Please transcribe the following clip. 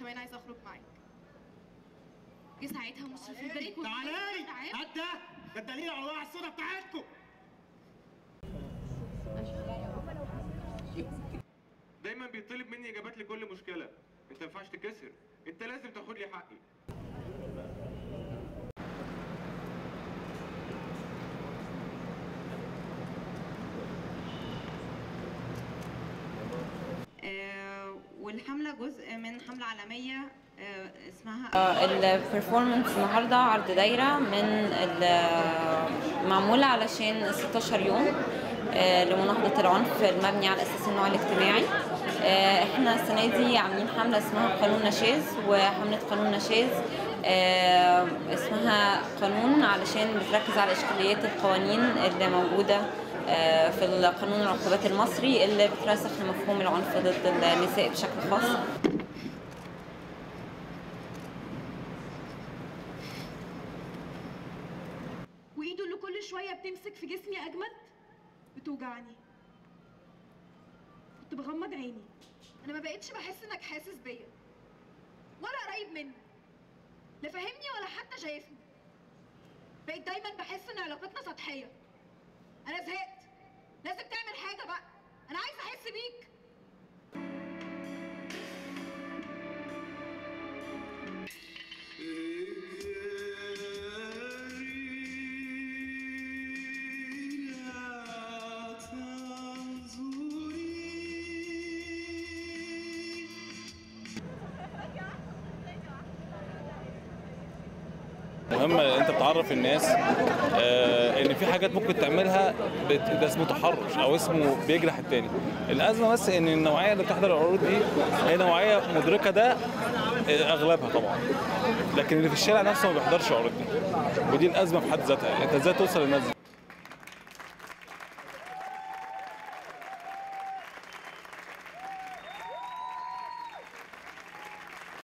كمان عايزه اخرج معاك جه ساعتها مشرف البريك تعالي هات ده ده الدليل على وقع الصوره بتاعتكم دايما بيطلب مني اجابات لكل مشكله انت ما ينفعش تكسر انت لازم تاخد لي حقي آه، والحملة جزء من حملة عالمية آه، اسمها البرفورمانس النهارده عرض دايره من ال- معموله علشان 16 يوم آه، لمناهضه العنف المبني على اساس النوع الاجتماعي آه، احنا السنه دي عاملين حمله اسمها قانون نشاز وحمله قانون نشاز آه، اسمها قانون علشان بتركز على اشكاليات القوانين اللي موجوده آه، في القانون العقوبات المصري اللي بترسخ لمفهوم العنف ضد النساء بشكل خاص وايده اللي كل شويه بتمسك في جسمي اجمد بتوجعني كنت بغمض عيني انا ما بقتش بحس انك حاسس بيا ولا قريب مني لا فاهمني ولا حتى شايفني بقيت دايما بحس ان علاقتنا سطحيه انا زهقت لازم تعمل حاجه بقى انا عايزه احس بيك مهم انت بتعرف الناس آه، ان في حاجات ممكن تعملها بت- ده اسمه تحرش او اسمه بيجرح التاني الازمه بس ان النوعيه اللي بتحضر العروض دي هي نوعيه مدركه ده آه، اغلبها طبعا لكن اللي في الشارع نفسه ما بيحضرش عروض دي ودي الازمه في حد ذاتها انت ازاي توصل للناس دي